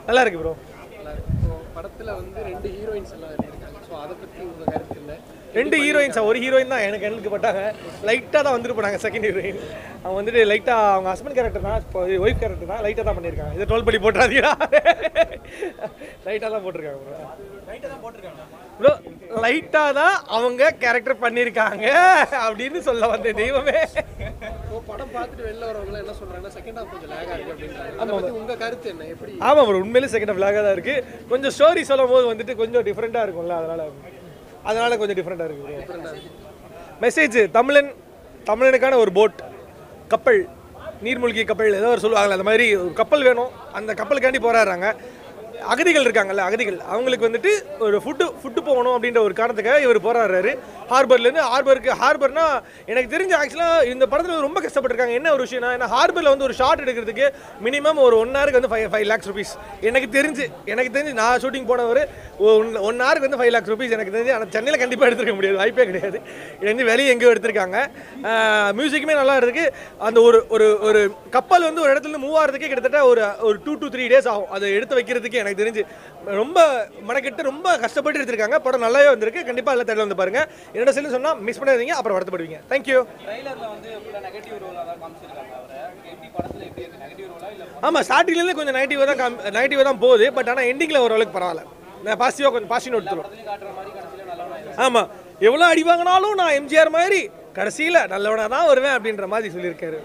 நல்லா இருக்கு ப்ரோ இப்போ படத்துல வந்து ரெண்டு ஹீரோயின்ஸ் எல்லாம் இருக்காங்க ஸோ அதை பத்தி உங்க கருத்து என்ன ரெண்டு ஹீரோயின்ஸா ஒரு ஹீரோயின் தான் எனக்கு எனக்கு பட்டாங்க லைட்டாக தான் வந்துட்டு போனாங்க செகண்ட் ஹீரோயின் அவங்க வந்துட்டு லைட்டாக அவங்க ஹஸ்பண்ட் கேரக்டர் தான் இப்போ ஒய்ஃப் கேரக்டர் தான் லைட்டாக தான் பண்ணியிருக்காங்க இது டுவெல் படி போட்டுறாதீங்களா லைட்டாக தான் போட்டிருக்காங்க ப்ரோ லைட்டாக தான் அவங்க கேரக்டர் பண்ணியிருக்காங்க அப்படின்னு சொல்ல வந்தேன் தெய்வமே இப்போ படம் பார்த்துட்டு வெளில வரவங்க என்ன சொல்றாங்கன்னா செகண்ட் ஹாஃப் கொஞ்சம் லேகா இருக்கு அப்படின்றாங்க அதை பத்தி உங்க கருத்து என்ன எப்படி ஆமாம் ப்ரோ உண்மையிலே செகண்ட் ஃபிளாகாக தான் இருக்குது கொஞ்சம் ஸ்டோரி சொல்லும் போது வந்துட்டு கொஞ்சம் டிஃப்ரெண்ட்டாக இருக்கும்ல அதனால் அதனால் கொஞ்சம் டிஃப்ரெண்ட்டாக இருக்குது bro. மெசேஜ் தமிழன் தமிழனுக்கான ஒரு போட் கப்பல் நீர்மூழ்கி கப்பல் ஏதோ ஒரு சொல்லுவாங்கல்ல அந்த மாதிரி ஒரு கப்பல் வேணும் அந்த கப்பலுக்காண்டி போராடுறாங்க அகதிகள் இருக்காங்கல்ல அகதிகள் அவங்களுக்கு வந்துட்டு ஒரு ஃபுட்டு ஃபுட்டு போகணும் அப்படின்ற ஒரு காரணத்துக்காக இவர் போராடுறாரு ஹார்பர்லேருந்து ஹார்பருக்கு ஹார்பர்னா எனக்கு தெரிஞ்ச ஆக்சுவலாக இந்த படத்தில் ரொம்ப கஷ்டப்பட்டிருக்காங்க என்ன ஒரு விஷயம்னா ஏன்னா ஹார்பரில் வந்து ஒரு ஷாட் எடுக்கிறதுக்கு மினிமம் ஒரு ஒன் ஹவருக்கு வந்து ஃபைவ் ஃபைவ் லேக்ஸ் ருபீஸ் எனக்கு தெரிஞ்சு எனக்கு தெரிஞ்சு நான் ஷூட்டிங் போனவர் ஒன் ஒன் ஹவருக்கு வந்து ஃபைவ் லேக்ஸ் ருபீஸ் எனக்கு தெரிஞ்சு ஆனால் சென்னையில் கண்டிப்பாக எடுத்துருக்க முடியாது வாய்ப்பே கிடையாது இது வந்து வெளியே எங்கேயோ எடுத்திருக்காங்க மியூசிக்குமே நல்லா இருக்கு அந்த ஒரு ஒரு ஒரு கப்பல் வந்து ஒரு இடத்துல இருந்து மூவ் ஆகிறதுக்கே கிட்டத்தட்ட ஒரு ஒரு டூ to த்ரீ டேஸ் ஆகும் அதை எடுத்து வைக்கிறதுக்கு எனக்கு தெரிஞ்சு ரொம்ப மனக்கெட்டு ரொம்ப கஷ்டப்பட்டு எடுத்திருக்காங்க படம் நல்லாவே வந்திருக்கு கண்டிப்பாக எல்லாம் தேடல வந்து பாருங்க என்னோட சொல்லி சொன்னால் மிஸ் பண்ணாதீங்க அப்புறம் வருத்தப்படுவீங்க தேங்க்யூ ட்ரைலர்ல வந்து ஃபுல்லா நெகட்டிவ் ரோலா தான் காமிச்சிருக்காங்க அவரை எப்படி படத்துல எப்படி இருக்கு நெகட்டிவ் ரோலா இல்ல ஆமாம் ஸ்டார்டிங்லேருந்து கொஞ்சம் நெகட்டிவாக தான் காம் நெகட்டிவாக தான் போகுது பட் ஆனால் எண்டிங்கில் ஓரளவுக்கு பரவாயில்ல நான் பாசிட்டிவாக கொஞ்சம் பாசிட்டிவ் நோட் தரும் படத்துலயும் காட்டுற மாதிரி கடைசியில நல்லவனா ஆமாம் எவ்வளோ அடி வாங்கினாலும் நான் எம்ஜிஆர் மாதிரி கடைசியில் நல்லவனாக தான் வருவேன் அப்படின்ற மாதிரி சொல்லியிருக்காரு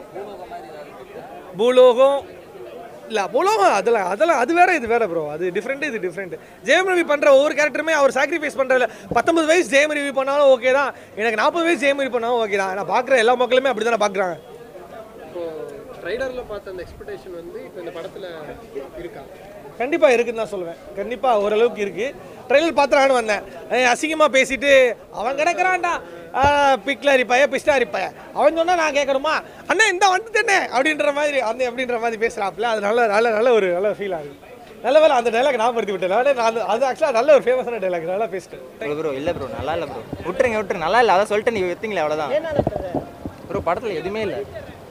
பூலோகம் இல்லை பூலோகம் அதெல்லாம் அதெல்லாம் அது வேற இது வேற ப்ரோ அது டிஃப்ரெண்ட் இது டிஃப்ரெண்ட் ஜெயம் ரவி பண்ணுற ஒவ்வொரு கேரக்டருமே அவர் சாக்ரிஃபைஸ் பண்ணுறதுல பத்தொன்பது வயசு ஜெயம் ரவி பண்ணாலும் ஓகே தான் எனக்கு நாற்பது வயசு ஜெயம் ரவி பண்ணாலும் ஓகே தான் நான் பார்க்குற எல்லா மக்களுமே அப்படி தானே பார்க்குறாங்க இப்போ ட்ரைலர்ல பார்த்த அந்த எக்ஸ்பெக்டேஷன் வந்து இப்போ இந்த படத்துல இருக்கா கண்டிப்பாக இருக்குன்னு தான் சொல்லுவேன் கண்டிப்பாக ஓரளவுக்கு இருக்குது ட்ரெயிலர் பார்த்து நானும் வந்தேன் ஏய், அசிங்கமா பேசிட்டு அவன் கிடக்குறான்டா பிக்ல அரிப்பாய பிஸ்டா அரிப்பாய அவன் சொன்னா நான் கேட்கணுமா அண்ணா இந்த வந்துட்டேனே அப்படின்ற மாதிரி அந்த அப்படின்ற மாதிரி பேசுகிறாப்புல அது நல்ல நல்ல நல்ல ஒரு நல்ல ஃபீல் ஆகுது நல்ல வேலை அந்த டைலாக் நான் படுத்தி விட்டேன் நானே நான் அது ஆக்சுவலாக நல்ல ஒரு ஃபேமஸான டைலாக் நல்லா பேசிட்டேன் ப்ரோ ப்ரோ இல்லை ப்ரோ நல்லா இல்லை ப்ரோ விட்டுருங்க விட்டுருங்க நல்லா இல்லை அதான் சொல்லிட்டு நீங்கள் வித்தீங்களே அவ்வளோதான் ப்ரோ படத்தில் எதுவுமே இல்லை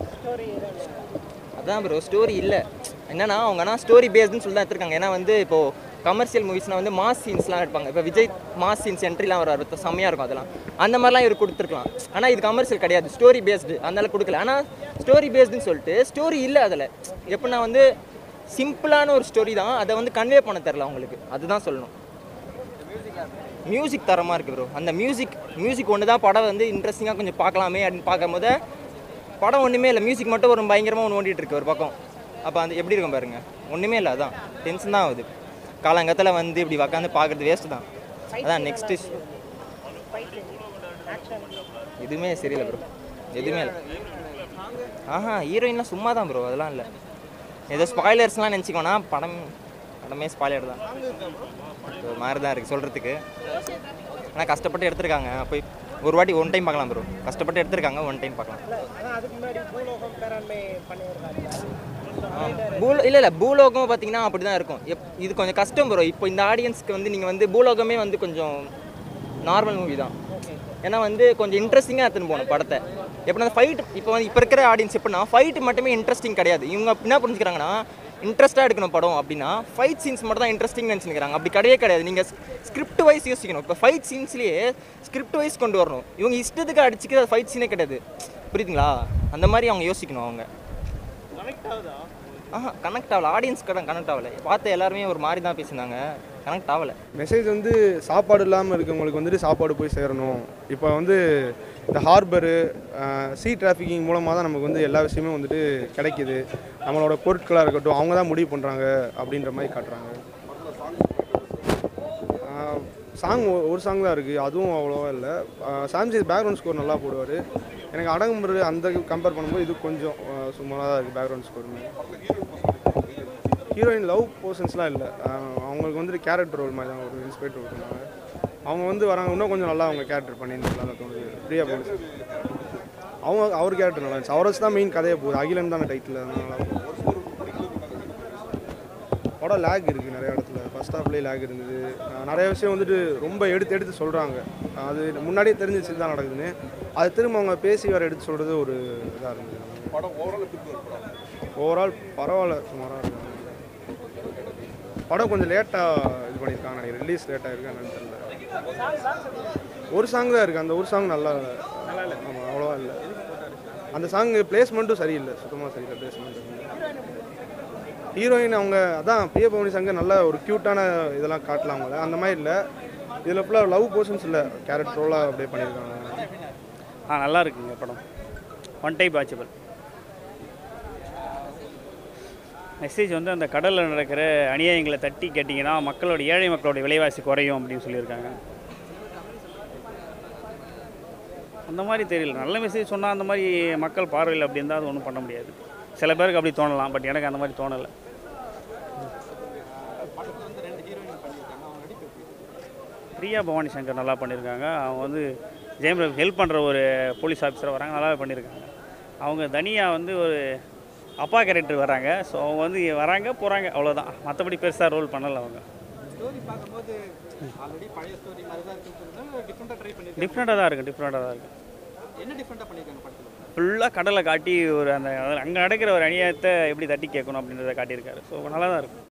அதான் ப்ரோ ஸ்டோரி இல்லை என்னன்னா அவங்க ஆனால் ஸ்டோரி பேஸ்டுன்னு சொல்லி தான் எடுத்திருக்காங்க ஏன்னா வந்து இப்போ கமர்ஷியல் மூவிஸ்னால் வந்து மாஸ் சீன்ஸ்லாம் எடுப்பாங்க இப்போ விஜய் மாஸ் சீன்ஸ் என்ட்ரிலாம் வர செம்மையாக இருக்கும் அதெல்லாம் அந்த மாதிரிலாம் இவர் கொடுத்துருக்கலாம் ஆனால் இது கமர்ஷியல் கிடையாது ஸ்டோரி பேஸ்டு அதனால கொடுக்கல ஆனால் ஸ்டோரி பேஸ்டுன்னு சொல்லிட்டு ஸ்டோரி இல்லை அதில் எப்படின்னா வந்து சிம்பிளான ஒரு ஸ்டோரி தான் அதை வந்து கன்வே பண்ண தெரில அவங்களுக்கு அதுதான் சொல்லணும் மியூசிக் தரமாக இருக்குது ப்ரோ அந்த மியூசிக் மியூசிக் ஒன்று தான் படம் வந்து இன்ட்ரெஸ்டிங்காக கொஞ்சம் பார்க்கலாமே அப்படின்னு பார்க்கும்போது படம் ஒன்றுமே இல்லை மியூசிக் மட்டும் ஒரு பயங்கரமாக ஒன்று ஓடிட்டு இருக்கு ஒரு பக்கம் அப்போ அந்த எப்படி இருக்கும் பாருங்க ஒன்றுமே இல்லை அதான் டென்ஷன் தான் ஆகுது காலங்கத்தில் வந்து இப்படி உக்காந்து பார்க்குறது வேஸ்ட்டு தான் அதான் நெக்ஸ்ட்டு எதுவுமே சரியில்லை ப்ரோ எதுவுமே இல்லை ஆஹா ஹீரோயின்லாம் சும்மா தான் ப்ரோ அதெல்லாம் இல்லை ஏதோ ஸ்பாய்லர்ஸ்லாம் நினச்சிக்கோனா படம் படமே ஸ்பாய்லர் தான் ஒரு மாதிரி தான் இருக்குது சொல்கிறதுக்கு ஆனால் கஷ்டப்பட்டு எடுத்திருக்காங்க போய் ஒரு வாட்டி ஒன் டைம் பார்க்கலாம் ப்ரோ கஷ்டப்பட்டு எடுத்திருக்காங்க ஒன் டைம் பார்க்கலாம் பூலோ இல்லை இல்லை பூலோகம் பார்த்தீங்கன்னா அப்படி தான் இருக்கும் எப் இது கொஞ்சம் கஷ்டம் ப்ரோ இப்போ இந்த ஆடியன்ஸ்க்கு வந்து நீங்கள் வந்து பூலோகமே வந்து கொஞ்சம் நார்மல் மூவி தான் ஏன்னா வந்து கொஞ்சம் இன்ட்ரெஸ்டிங்காக எடுத்துன்னு போகணும் படத்தை எப்படின்னா ஃபைட் இப்போ வந்து இப்போ இருக்கிற ஆடியன்ஸ் எப்படின்னா ஃபைட் மட்டுமே இன்ட்ரெஸ்டிங் கிடையாது இவங்க என்ன புரிஞ்சுக்கிறாங்கன்னா இன்ட்ரெஸ்ட்டாக எடுக்கணும் படம் அப்படின்னா ஃபைட் சீன்ஸ் மட்டும் தான் இன்ட்ரெஸ்டிங் நினச்சிக்கிறாங்க அப்படி கிடையவே கிடையாது நீங்கள் ஸ்கிரிப்ட் வைஸ் யோசிக்கணும் இப்போ ஃபைட் சீன்ஸ்லேயே ஸ்கிரிப்ட் வைஸ் கொண்டு வரணும் இவங்க இஷ்டத்துக்கு அடிச்சுக்கிறது ஃபைட் சீனே கிடையாது புரியுதுங்களா அந்த மாதிரி அவங்க யோசிக்கணும் அவங்க ஆஹா கனெக்ட் ஆகல ஆடியன்ஸ் கடன் கனெக்ட் ஆகல பார்த்த எல்லாருமே ஒரு மாதிரி தான் பேசினாங்க கனெக்ட் ஆகல மெசேஜ் வந்து சாப்பாடு இல்லாமல் இருக்கவங்களுக்கு வந்துட்டு சாப்பாடு போய் சேரணும் இப்போ வந்து இந்த ஹார்பரு சீ டிராஃபிக்கிங் மூலமாக தான் நமக்கு வந்து எல்லா விஷயமும் வந்துட்டு கிடைக்குது நம்மளோட பொருட்களாக இருக்கட்டும் அவங்க தான் முடிவு பண்ணுறாங்க அப்படின்ற மாதிரி காட்டுறாங்க சாங் ஒரு சாங் தான் இருக்குது அதுவும் அவ்வளோவா இல்லை சாம்ஜி பேக்ரவுண்ட் ஸ்கோர் நல்லா போடுவார் எனக்கு அடங்குமுறை அந்த கம்பேர் பண்ணும்போது இது கொஞ்சம் சுமாராக தான் இருக்குது பேக்ரவுண்ட் ஸ்கோருமே ஹீரோயின் லவ் போர்ஷன்ஸ்லாம் இல்லை அவங்களுக்கு வந்துட்டு கேரக்டர் ரோல் மாதிரி தான் ஒரு இன்ஸ்பெக்டர் ரோல் பண்ணாங்க அவங்க வந்து வராங்க இன்னும் கொஞ்சம் நல்லா அவங்க கேரக்டர் பண்ணியிருந்தாங்க தோணுது பிரியா போலீஸ் அவங்க அவர் கேரக்டர் நல்லா இருந்துச்சு அவரை வச்சு தான் மெயின் கதையை போகுது அகிலன் தானே டைட்டில் நல்லா போகுது படம் லேக் இருக்குது நிறைய இடத்துல ஃபஸ்ட் ஹாஃப்லேயே லேக் இருந்தது அஹ் நிறைய விஷயம் வந்துட்டு ரொம்ப எடுத்து எடுத்து சொல்கிறாங்க அது முன்னாடியே தெரிஞ்சிச்சு தான் நடக்குதுன்னு அது திரும்ப அவங்க பேசி வேறு எடுத்து சொல்கிறது ஒரு இதாக இருந்தது படம் ஓவரால் ஓவரால் பரவாயில்ல சுமாராக இருக்கு படம் கொஞ்சம் லேட்டாக இது பண்ணியிருக்காங்க நினைக்கிறேன் ரிலீஸ் லேட்டாக இருக்கு என்னன்னு தெரியல ஒரு சாங் தான் இருக்குது அந்த ஒரு சாங் நல்லா இல்லை ஆமாம் அவ்வளோவா இல்லை அந்த சாங் பிளேஸ்மெண்ட்டும் சரியில்லை சுத்தமாக சரியில்லை பிளேஸ்மெண்ட் ஹீரோயின் அவங்க அதான் பிரிய பவனி சங்கர் நல்ல ஒரு க்யூட்டான இதெல்லாம் காட்டலாம் அவங்கள அந்த மாதிரி இல்லை இதில் ஃபுல்லாக லவ் போர்ஷன்ஸ் இல்லை கேரட் ரோலாக அப்படியே பண்ணியிருக்காங்க ஆ நல்லா இருக்குங்க படம் ஒன் டைப் வாட்சபிள் மெசேஜ் வந்து அந்த கடலில் நடக்கிற அநியாயங்களை தட்டி கேட்டிங்கன்னா மக்களோட ஏழை மக்களோட விலைவாசி குறையும் அப்படின்னு சொல்லியிருக்காங்க அந்த மாதிரி தெரியல நல்ல மெசேஜ் சொன்னால் அந்த மாதிரி மக்கள் பார்வையில் அப்படி இருந்தால் அது ஒன்றும் பண்ண முடியாது சில பேருக்கு அப்படி தோணலாம் பட் எனக்கு அந்த மாதிரி தோணலை பிரியா பவானி சங்கர் நல்லா பண்ணியிருக்காங்க அவங்க வந்து ஜெயம் ரவி ஹெல்ப் பண்ணுற ஒரு போலீஸ் ஆஃபீஸர் வராங்க நல்லாவே பண்ணியிருக்காங்க அவங்க தனியாக வந்து ஒரு அப்பா கேரக்டர் வராங்க ஸோ அவங்க வந்து வராங்க போகிறாங்க அவ்வளோதான் மற்றபடி பெருசாக ரோல் பண்ணலை அவங்க ஸ்டோரி பார்க்கும்போது ஆல்ரெடி பழைய ஸ்டோரி மாதிரி தான் இருக்குன்னு டிஃப்ரெண்ட்டாக ட்ரை பண்ணியிருக்காங்க டிஃப்ரெண்ட்டாக தான் இருக்குது டிஃப்ரெண்ட்டாக தான் இருக்குது என்ன டிஃப்ரெண்ட்டாக பண்ணியிருக்காங்க படத்தில் ஃபுல்லாக கடலை காட்டி ஒரு அந்த அங்கே நடக்கிற ஒரு அநியாயத்தை எப்படி தட்டி கேட்கணும் அப்படின்றத காட்டியிருக்காரு ஸோ நல்லா தான் இருக்கும்